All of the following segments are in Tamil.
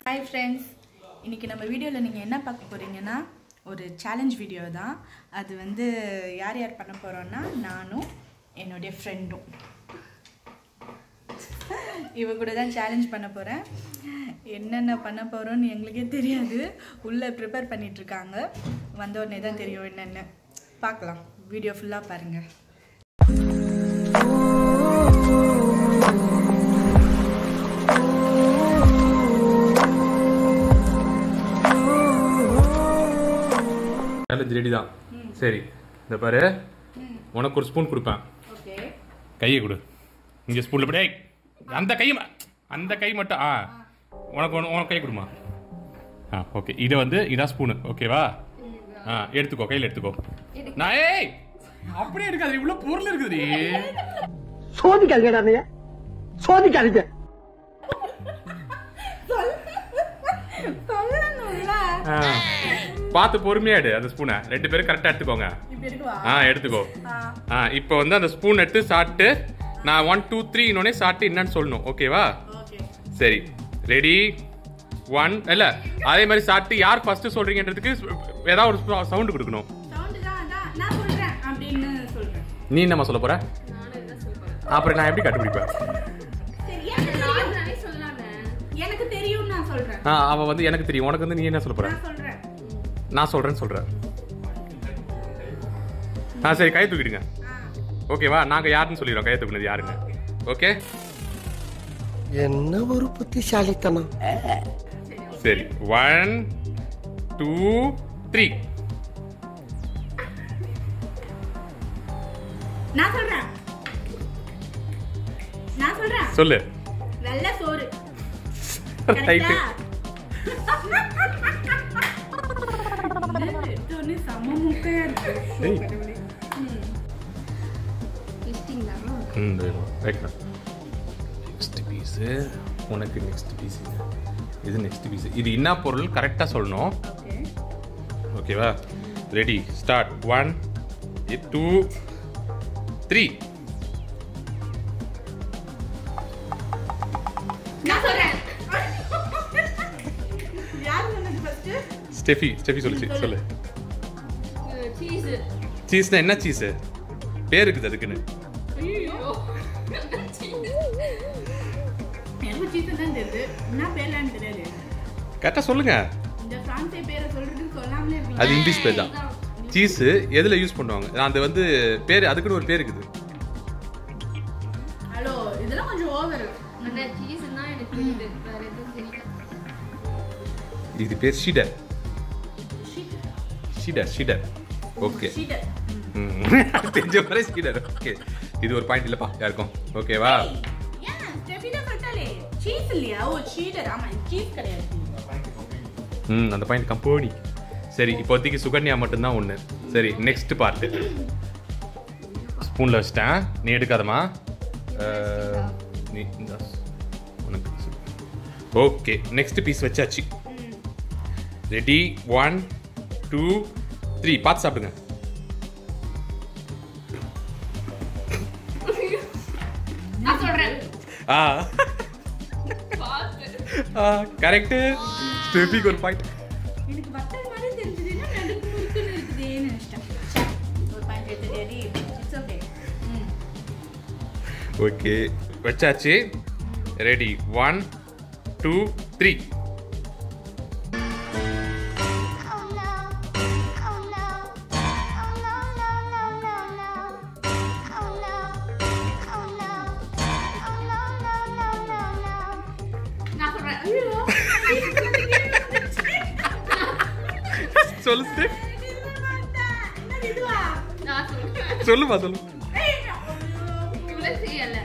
ஹாய் ஃப்ரெண்ட்ஸ் இன்றைக்கி நம்ம வீடியோவில் நீங்கள் என்ன பார்க்க போகிறீங்கன்னா ஒரு சேலஞ்ச் வீடியோ தான் அது வந்து யார் யார் பண்ண போகிறோன்னா நானும் என்னுடைய ஃப்ரெண்டும் இவ கூட தான் சேலஞ்ச் பண்ண போகிறேன் என்னென்ன பண்ண போகிறோன்னு எங்களுக்கே தெரியாது உள்ளே ப்ரிப்பேர் பண்ணிகிட்ருக்காங்க வந்த உடனே தான் தெரியும் என்னென்னு பார்க்கலாம் வீடியோ ஃபுல்லாக பாருங்கள் சேலஞ்ச் ரெடி தான் சரி இந்த பாரு உனக்கு ஒரு ஸ்பூன் கொடுப்பேன் ஓகே கையை கொடு இங்கே ஸ்பூனில் போய் அந்த கை ம- அந்த கை மட்டும் ஆ உனக்கு ஒன்று உனக்கு கை கொடுமா ஆ ஓகே இதை வந்து இதான் ஸ்பூனு ஓகேவா ஆ எடுத்துக்கோ கையில் எடுத்துக்கோ நான் ஏய் அப்படியே இருக்காது இவ்வளோ பொருள் இருக்குதுடி சோதிக்காதீங்கடா நீங்க சோதிக்காதீங்க சொல்லணும்ல ஆ பார்த்து பொறுமையா எடு அந்த ஸ்பூனை ரெண்டு பேரும் கரெக்டாக எடுத்துக்கோங்க இப்படி இருக்குவா ஆ எடுத்துக்கோ ஆ ஆ இப்போ வந்து அந்த ஸ்பூன் எடுத்து சாப்பிட்டு நான் ஒன் டூ த்ரீ இன்னொன்னே சாப்பிட்டு என்னன்னு சொல்லணும் ஓகேவா ஓகே சரி ரெடி ஒன் இல்ல அதே மாதிரி சாப்பிட்டு யார் ஃபர்ஸ்ட் சொல்றீங்கன்றதுக்கு ஏதாவது ஒரு சவுண்ட் கொடுக்கணும் சவுண்டு தான் அதான் நான் சொல்கிறேன் அப்படின்னு சொல்கிறேன் நீ என்னம்மா சொல்ல போற அப்புறம் நான் எப்படி கண்டுபிடிப்பேன் சரி எனக்கு தெரியும் எனக்கு தெரியும் நான் சொல்கிறேன் ஆ அவ வந்து எனக்கு தெரியும் உனக்கு வந்து நீ என்ன சொல்ல போற நான் சொல்கிறேன் நான் சொல்றேன்னு சொல்றேன் ஆ சரி கை தூக்கிடுங்க ஓகேவா நாங்க யாருன்னு சொல்லிடுறோம் கை தூக்குனது யாருங்க ஓகே என்ன ஒரு புத்திசாலித்தனம் சரி ஒன் டூ த்ரீ நான் சொல்கிறேன் நான் சொல்கிறேன் சொல்லு வெள்ளை சோறு ரைட்டு எடுத்தோடனே செம்ம முக்கையா இருக்கு ஏய். கடவுளே. ம் வைக்கலாம் நெக்ஸ்ட் பீஸு உனக்கு நெக்ஸ்ட் பீஸ் இது நெக்ஸ்ட் பீஸ் இது என்ன பொருள் கரெக்டாக சொல்லணும் ஓகே ஓகேவா ready start one two three நான் சொல்றேன் யார் சொன்னது ஃபர்ஸ்ட் ஸ்டெஃபி ஸ்டெஃபி சொல்லுச்சு சொல்லு சீஸ் சீஸ்னா என்ன சீஸு பேர் இருக்குது அதுக்குன்னு எனக்கு சீஸ் தான் தெரியுது என்ன பேர்லான்னு தெரியாது கரெக்டாக சொல்லுங்க இந்த பிரான்சே பேரை சொல்றதுக்கு சொல்லாமலே அது இருக்கீங்க இங்கிலீஷ் பேர் தான் சீஸு எதில் யூஸ் பண்ணுவாங்க அது வந்து பேர் அதுக்குன்னு ஒரு பேர் இருக்குது ஹலோ இதெல்லாம் கொஞ்சம் ஓவர் ஆனா சீஸ்னா எனக்கு தெரியுது வேற எதுவும் தெரியல இது பேர் ஷீடர் ஷீடர் ஷீடர் ஓகே ஷீட்டர் ம். தெரிஞ்ச மாதிரி ஸ்கீடர் ஓகே இது ஒரு பாயிண்ட் இல்லப்பா யாருக்கும் ஓகேவா ஏன் ஸ்டெஃபினா சொல்லிட்டாலே சீஸ் இல்லையா ஓ ஷீட்டர் ஆமா சீஸ் கிடையாது ம் அந்த பாயிண்ட் கம்போனி சரி இப்போதைக்கு சுகன்யா மட்டும்தான் ஒன்று சரி நெக்ஸ்ட் பார்ட்டு ஸ்பூனில் வச்சிட்டேன் நீ எடுக்காதம்மா அஹ், நீ இந்த உனக்கு ஓகே நெக்ஸ்ட் பீஸ் வச்சாச்சு ரெடி ஒன் டூ த்ரீ பார்த்து சாப்பிடுங்க நான் சொல்றேன் ஆ பாத்து ஆ கரெக்டு ஸ்டெஃபிக்கு ஒரு பாயிண்ட் எனக்கு வத்தல் மாதிரி தெரிஞ்சதுன்னா நடுக்கு முறுக்குன்னு இருக்குதேன்னு நினைச்சிட்டேன் ச்சே, ஒரு பாயிண்ட் எடுத்துடி இட்ஸ் ஓகே ம் ஓகே வச்சாச்சு ready one two three Oh no. Oh no. Oh no, no, no, no, no. Oh no. Oh no. Oh no, no, no, no, no. நான் சொல்றேன் ஐயோ சொல்லு ஸ்டெஃப் என்னது இதுவா நான் சொல்றேன் சொல்லுமா சொல்லு ஏய், ஐயோ. துளசி அல்ல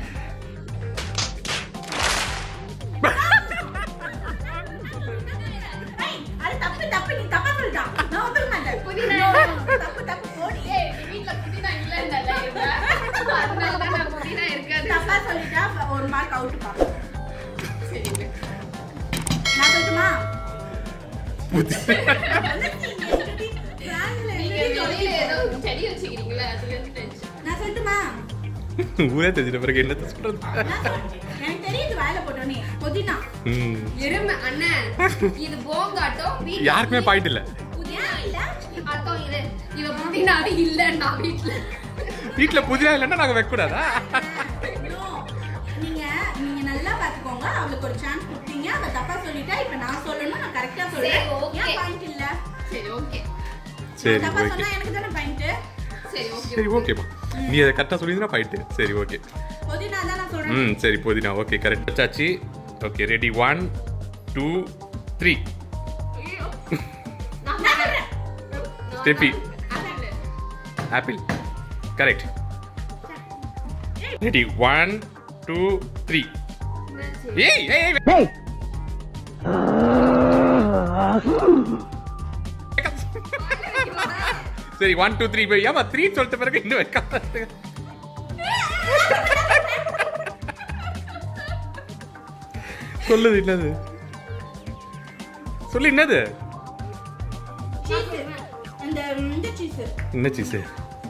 ஏய், அது தப்பு தப்பு நீ தப்பா சொல்லிட்டா நான் ஒத்துக்க மாட்டேன் புதினா. No, தப்பு தப்பு போடி ஏய் நீ வீட்ல புதினா இல்லைன்னல இருந்த அதனால தான் நான் புதினா இருக்காது தப்பா சொல்லிட்டா அப்ப ஒரு மார்க் அவுட் பாப்போம் சரி நான் சொல்லட்டுமா நீங்க வெளியில ஏதோ செடி வச்சுக்கிறீங்களா அதுல இருந்து டென்ஷன் நான் சொல்லட்டுமா ஊரே தெரிஞ்சிட்ட பிறகு என்னத்த சொல்றது நான் சொல்றேன். எனக்கு தெரியுது வாயில போட்டு போட்டோனே புதினா ம் எருமை அண்ணன் இது போங்காட்டம் வீட்ல யாருக்குமே பாயிண்ட் இல்ல புதினா இல்ல அர்த்தம் இது இது புதினாவே இல்லன்னா வீட்ல வீட்ல புதினா இல்லைன்னா நாங்க வைக்க கூடாதா No. நீங்க நீங்க நல்லா பாத்துக்கோங்க அவளுக்கு ஒரு சான்ஸ் கொடுத்தீங்க அவ தப்பா சொல்லிட்டா இப்ப நான் சொல்லணும் நான் கரெக்டா சொல்றேன் சரி, okay. ஏன் பாயிண்ட் இல்ல சரி ஓகே சரி நான் தப்பா ஓகே சொன்னா எனக்கு தானே பாயிண்ட் சரி ஓகே சரி ஓகேம்மா நீ அதை கரெக்டாக சொல்லியிருந்தா பாயிண்ட் சரி ஓகே புதினா தான் நான் சொல்றேன் ம் சரி புதினா ஓகே கரெக்ட் வச்சாச்சு okay ready one two three ஐயோ. நான் நான் சொல்றேன் Steffi apple. Apple correct ready one two three என்னாச்சு? ஏய் ஏய் ஏய் டேய் சரி ஒன் டூ த்ரீ போய் ஏமா த்ரீ சொல்லிட்ட பிறகு இன்னும் வைக்காம சொல்லுது என்னது சொல்லு என்னது சீஸ் அந்த இந்த சீஸ் என்ன சீஸு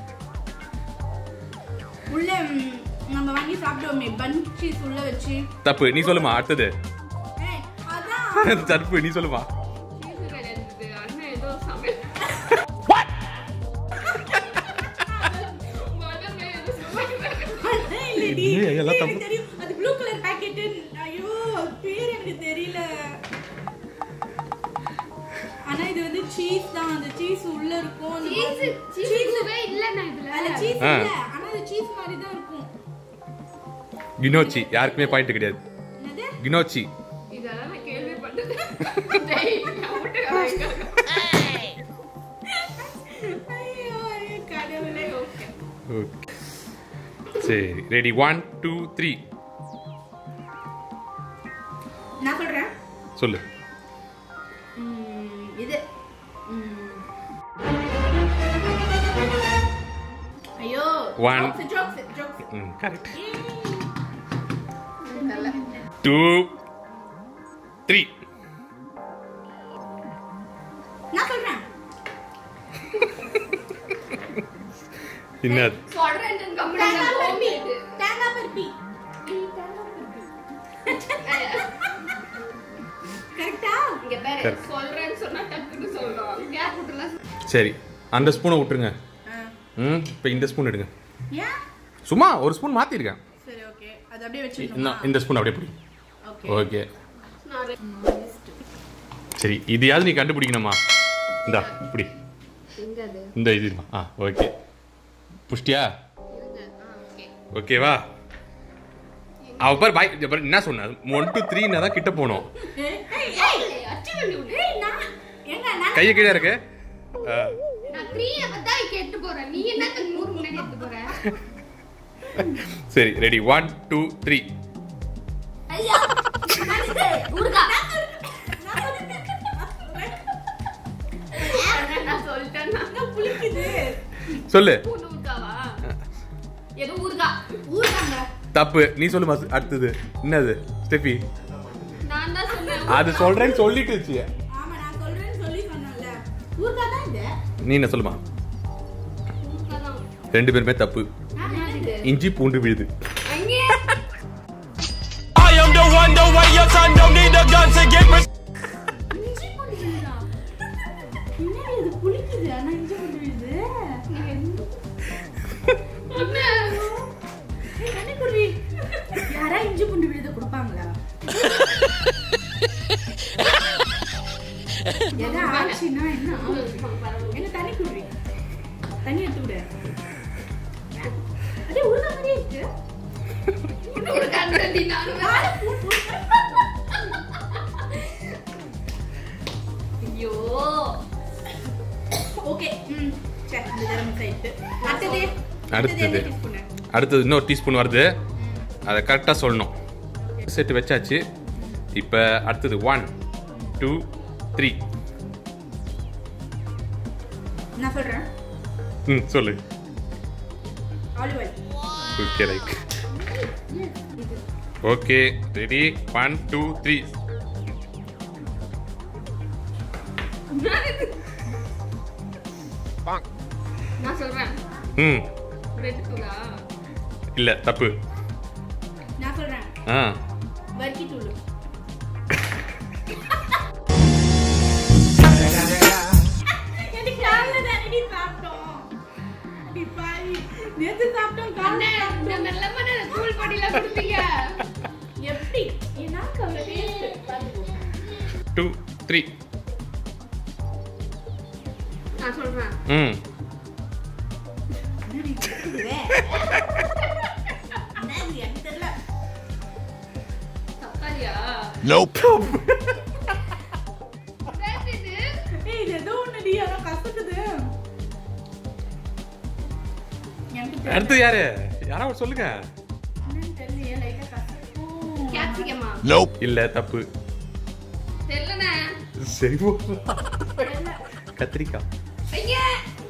உள்ள ம், நம்ம வாங்கி சாப்பிடுவோமே பன் சீஸ் உள்ள வச்சு தப்பு நீ சொல்லுமா அடுத்தது ஏய், அதான் தப்பு நீ சொல்லுமா சீசு கிடையாது இது. அண்ணன் ஏதோ சமையல் முதல்ல ஏதோ சமையல் அதான் இல்லடி. இல்லையே, எல்லாம் எனக்கு தப்பு. தெரியும். அது ப்ளூ கலர் பாக்கெட் ஐயோ அது பேர் எனக்கு தெரியல ஆனா இது வந்து சீஸ் தான் அந்த சீஸ் உள்ள இருக்கும் அந்த சீஸ் சீஸுவே இல்லண்ணா அதுல இதுல சீஸ் ஆ. இல்ல ஆனா அது சீஸ் மாதிரி தான் இருக்கும் கினோச்சி யாருக்குமே பாயிண்ட் கிடையாது என்னது கினோச்சி இதெல்லாம் நான் கேள்விப்பட்டது டேய், நான் விட்டு வைக்கிறேன். ஐயோ ஐயோ, கடவுளே ஓகே ஓகே சரி ரெடி ஒன் டூ த்ரீ நான் சொல்றேன் சொல்லு ம், இது ம். ஐயோ One. ஜோக்ஸ் ஜோக்ஸ் ம் கரெக்ட் நல்லா டூ த்ரீ நான் சொல்றேன் என்னது சொல்றேன் கம்பெனி தேங்காய் பருப்பி கோமிட்டு தேங்காய் பருப்பி கரெக்டா இங்க பாரு Correct. சொல்றேன்னு சொன்னா டக்குன்னு சொல்றோம் கேப் விட்டுலாம் சரி அந்த ஸ்பூனை விட்டுருங்க ஆ. ம் இப்போ இந்த ஸ்பூன் எடுங்க ஏன் சும்மா ஒரு ஸ்பூன் மாற்றிருக்கேன் சரி ஓகே அது அப்படியே இன்னும் வச்சிடணுமா இந்த ஸ்பூன் அப்படியே பிடி ஓகே ஓகே நான் ரெ- சரி இதையாவது நீ கண்டுபிடிக்கணுமா இந்தா இப்படி எங்க அது இந்த இது இருமா. ஆ ஓகே புஷ்டியா இருங்க ஆ ஓகே ஓகேவா அவ பாரு பாய் இங்க பாரு, என்ன சொன்ன ஒன் டூ த்ரீனா தான் கிட்ட போகணும் ஏய் ஏய் ஏய் அச்சு பண்ணி விடு ஏய் நான் எங்க நான் கையை கீழே இருக்கு ஆ, நான் த்ரீய பத்தா கேட்டு போறேன் நீ என்ன நூறு முன்னாடி எடுத்து போற சரி ரெடி ஒன் டூ த்ரீ ஐயா ஊருகா நான் சொல்லிட்டேன். நான் சொல்லிட்டேன் நான் புளிக்குது சொல்லு பூண்டு ஊருகாவா ஏதோ ஊருகா ஊர்தாங்க தப்பு நீ சொல்லுமா அடுத்தது என்னது ஸ்டெஃபி நான் தான் சொன்னேன் அது சொல்றேன்னு சொல்லிட்டு வச்சு ஆமா நான் சொல்றேன்னு சொல்லி சொன்னேன்ல ஊர்தா தான் இது நீ என்ன சொல்லுமா ஊருகா தான் ரெண்டு பேருமே தப்பு என்னது? இஞ்சி பூண்டு விழுது அங்கே I am the one, the way your son don't need a gun to get res- இஞ்சி பூண்டு விழுதா என்னடி இது புளிக்குது ஆனா இஞ்சி பூண்டு விழுது அண்ணே ஏய், கண்ணி குருவி யாரா இஞ்சி பூண்டு விழுத கொடுப்பாங்களா எதா ஆச்சுன்னா என்ன ஆகும்? என்ன தண்ணி குருவி தண்ணி எடுத்து விடு அதே உருதா மாதிரியே இருக்கு ஊருகா தண்ணி நானும் ஐயோ ஓகே ம் சரி இந்த தரம் சைட்டு அடுத்தது அடுத்தது. என்ன teaspoon? அடுத்தது இன்னொரு டீஸ்பூன் வருது அதை கரெக்டாக சொல்லணும் செட்டு வச்சாச்சு இப்போ அடுத்தது ஒன் டூ த்ரீ நான் சொல்றேன் ம் சொல்லு olive oil okay right okay ready one two three நான் சொல்றேன் ம் ரெட் தூளா இல்லை தப்பு நான் சொல்றேன் ஆ வர்க்கி தூள் எனக்கு காலைல தானடி சாப்பிட்டோம் அடி பாவி. நேத்து சாப்பிட்டோம் அண்ணே, காலைல இந்த மாதிரி லெமனை தூள் போட்டிலாம் கொடுத்தீங்க. எப்படி ஏன்னா அவ்வளோ டேஸ்ட் பார்த்துக்கோ டூ த்ரீ நான் சொல்றேன். ம் என்னடி கேக்குதுவே? என்னது எனக்கு தெரியல தக்காளியா? Nope. வேற இது? ஏய் இது ஏதோ ஒண்ணுடி ஆனா கசக்குது எனக்கு தெரியல அடுத்து யாரு யாராவது சொல்லுங்க என்னன்னு தெரியலையே லைட்டா கசக்கும் கேப்சிகமா? Nope. இல்ல தப்பு தெரியலண்ணே. சரி போ கத்திரிக்காய் ஐயே!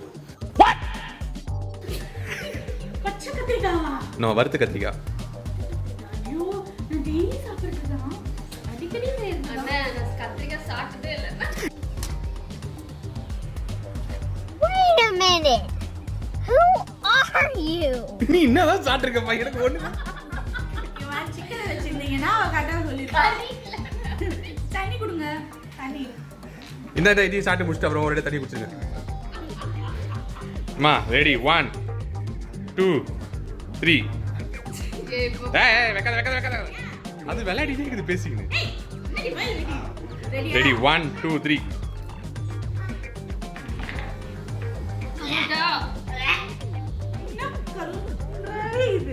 பச்சை கத்திரிக்காவா நோ வறுத்து கத்திரிக்காய் ஐயோ நான் டெய்லி சாப்பிடுறதுதான் அடிக்கடி செய்யறதுதான். அண்ணே, நான் கத்திரிக்காய் சாப்பிட்டதே இல்ல. Wait a minute. Who are you? நீ என்னதான் சாப்பிட்டுருக்கப்பா எனக்கு ஒண்ணு இவன் சிக்கனை வச்சிருந்தீங்கன்னா அவ கரெக்டாக சொல்லிருப்பான் தண்ணி கொடுங்க தண்ணி இந்த இந்த இதையும் சாப்பிட்டு முடிச்சுட்டு அப்புறம் ஒரு இடம் தண்ணி குடிச்சிருங்க அம்மா ரெடி ஒன் டூ த்ரீ ஏய், இப்போ ஏய் ஏய், வைக்காத வைக்காத வைக்காத அது விளையாடிட்டே இருக்குது பேசிக்கின்னு ready ready one two three வந்துட்டா? இது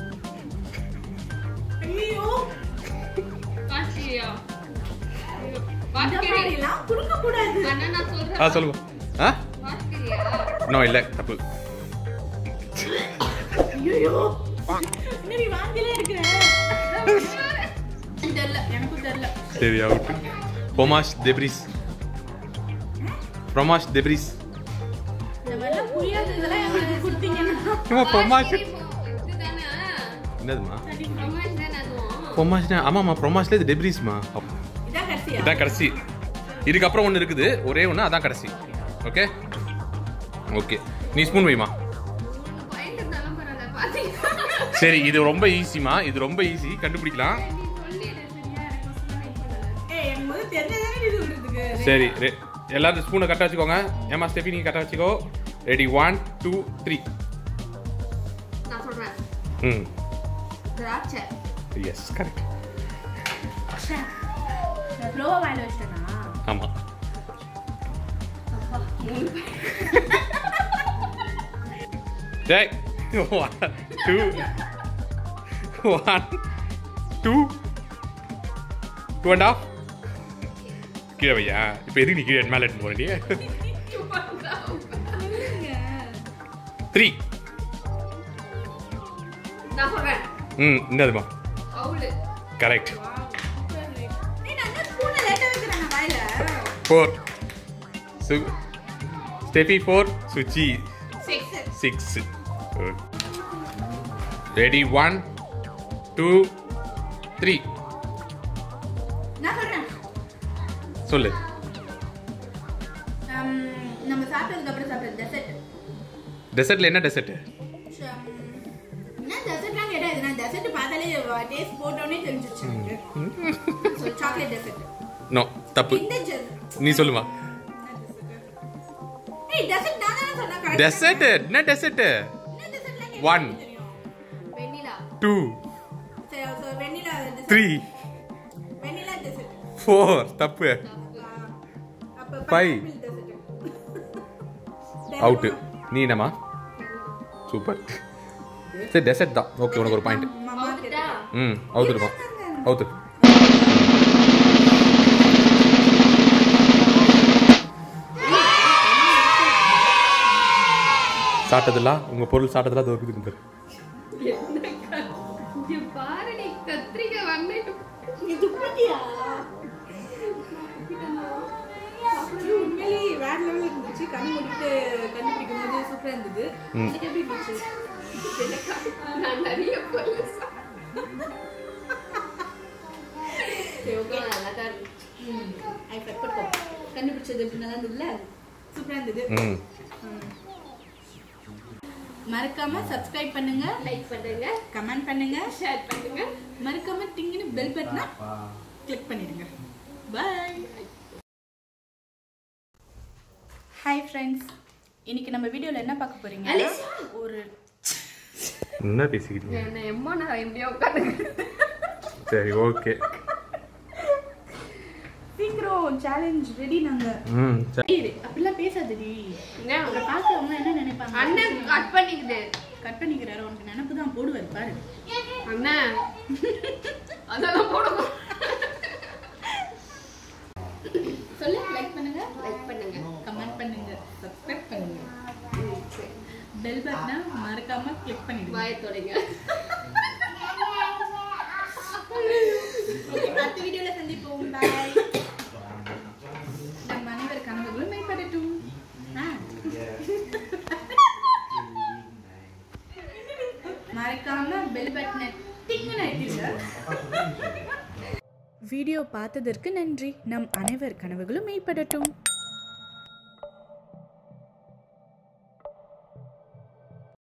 ஐயோ காய்ச்சியா? ஐயோ, இந்த வாட்கிரி. மாதிரிலாம் கொடுக்க கூடாது அண்ணா, நான் சொல்றேன். ஆ சொல்லுமா ஆ வாட்கிரியா? நோ இல்லை தப்பு ஐயோ என்னடி வாந்திலே இருக்கிற தெரியல எனக்கும் தெரியல சரி அவுட் பொமாஷ் தெப்ரிஸ் ஃப்ரொமாஷ் தெப்ரிஸ் இந்த மாதிரிலாம் புரியாததெல்லாம் எங்களுக்கு கொடுத்தீங்கன்னா இவன் பொமாஷ் வாட்கிரி போ- இதுதானே? என்னதுமா ரொமான்ஸ் தானே அதுவும்? பொமாஷ்னா ஆமாம்மா பொமாஷ்ல இது டெப்ரிஸ்மா இதான் கடைசியா இதான் கடைசி இதுக்கப்புறம் ஒன்று இருக்குது ஒரே ஒன்று அதான் கடைசி ஓகே ஓகே நீ ஸ்பூன் வைமா உனக்கு பயந்து இருந்தாலும் பரவாயில்ல, பாத்தீங்களா? சரி இது ரொம்ப ஈஸிமா இது ரொம்ப ஈஸி கண்டுபிடிக்கலாம் நீ சொல்லிடு, சரியா? எனக்கு ஒசரம் wait பண்ணல. ஏய் எனக்கு முதல்ல தெரிஞ்சதானே இது விடுறதுக்கு சரி ரெ- எல்லாரும் ஸ்பூனை கரெக்டாக வச்சுக்கோங்க ஏமா ஸ்டெஃபி நீ கரெக்டாக வச்சுக்கோ ரெடி ஒன் டூ த்ரீ நான் சொல்றேன். ம் திராட்சை. எஸ் கரெக்ட் நான் ஃப்ளோவை வாயில வச்சிட்டேனா ஆமாம் அப்பா, மூணு டேய் one two one two two and off கீழே வையா இப்போ எதுக்கு நீ கீழே மேலே எடுத்து போகிறீங்க த்ரீ நான் சொல்றேன். ம் இந்ததுமா அவுளு. கரெக்ட் ஏய் நான் என்ன ஸ்பூனை லேட்டா வைக்கிறேன் நான் வாயில ஃபோர் சு ஸ்டெஃபி ஃபோர் சுச்சி Six. Six ready one two three நான் சொல்றேன் சொல்லு Um, நம்ம சாப்பிட்டதுக்கு அப்புறம் சாப்பிட்டது டெசர்ட் டெசர்ட்ல என்ன டெசர்ட் என்ன டெசர்ட்லாம் கேட்டா இது நான் டெசர்ட் பார்த்தாலே டேஸ்ட் போட்டோன்னே தெரிஞ்சிச்சு எனக்கு ஸோ சாக்லேட் டெசர்ட் நோ தப்பு இந்த டெசர்ட் நீ சொல்லுமா ஏய் டெசர்ட் நான் தானே சொன்னேன் correct. டெசர்ட் என்ன டெசர்ட் என்ன டெசர்ட்லாம் கேட்டா One. எனக்கு தெரியும். வெண்ணிலா. டூ சரி so vanilla dessert. Three vanilla dessert four தப்பு அப்ப Five. pineapple dessert. அவுட்டு நீ என்னம்மா சூப்பர் சரி டெசர்ட் தான் ஓகே உனக்கு ஒரு பாயிண்ட் மாமா வந்துட்டா? ம் அவுத்துருப்போம் அவுத்து சாப்பிட்டதெல்லாம் உங்க பொருள் சாப்பிட்டதெல்லாம் அது இருக்குது பாரு. இங்க பாரு நீ கத்திரிக்காய் வந்துட்டு நீ துப்பிட்டியா ஐயோ, உண்மையிலேயே வேற லெவலில் இருந்துச்சு கண் மூடிட்டு கண்டுபிடிக்கும் போது சூப்பரா இருந்தது ம். எனக்கு எப்படி இருந்துச்சு நான் நிறைய பொருள் சரி ஓகே நல்லா தான் இருக்கு ஐ பட்பட்கோ கண்டுபிடிச்சது எப்படி நல்லா இருந்ததுல சூப்பரா இருந்தது ம் மறக்காம சப்ஸ்கிரைப் பண்ணுங்க லைக் பண்ணுங்க கமெண்ட் பண்ணுங்க ஷேர் பண்ணுங்க மறக்காம டிங்கின்னு பெல் பட்டனை கிளிக் பண்ணிடுங்க பாய் ஹாய் ஃப்ரெண்ட்ஸ் இன்னைக்கு நம்ம வீடியோல என்ன பார்க்க போறீங்க அலிசா. ஒரு என்ன பேசிக்கிட்டீங்க என்ன எம்மா நான் எப்படியோ உட்காந்து சரி ஓகே சீக்கிரம் சேலஞ்ச் ரெடி நாங்க ம் சரி ஏய், அப்படிலாம் பேசாதடி அப்புறம் பார்க்கறவங்க என்ன நினைப்பாங்க அண்ணன் கட் பண்ணிக்குது கட் பண்ணிக்கிறாரு உனக்கு நினப்பு தான் போடுவார் பாரு அண்ணன் அதெல்லாம் போடுவோம் சொல்லு லைக் பண்ணுங்க லைக் பண்ணுங்க கமெண்ட் பண்ணுங்க சப்ஸ்கிரைப் பண்ணுங்க பெல் பட்டனை மறக்காம கிளிக் பண்ணிடுங்க வாய தொடங்க Okay, அடுத்த வீடியோல சந்திப்போம் பாய் நம்ம அனைவர் கனவுகளும் மேம்படட்டும் ஆ. மறக்காம பெல் பட்டனை டிங்குன்னு அழுத்திடுங்க வீடியோ பார்த்ததற்கு நன்றி நம் அனைவர் கனவுகளும் மெய்ப்படட்டும்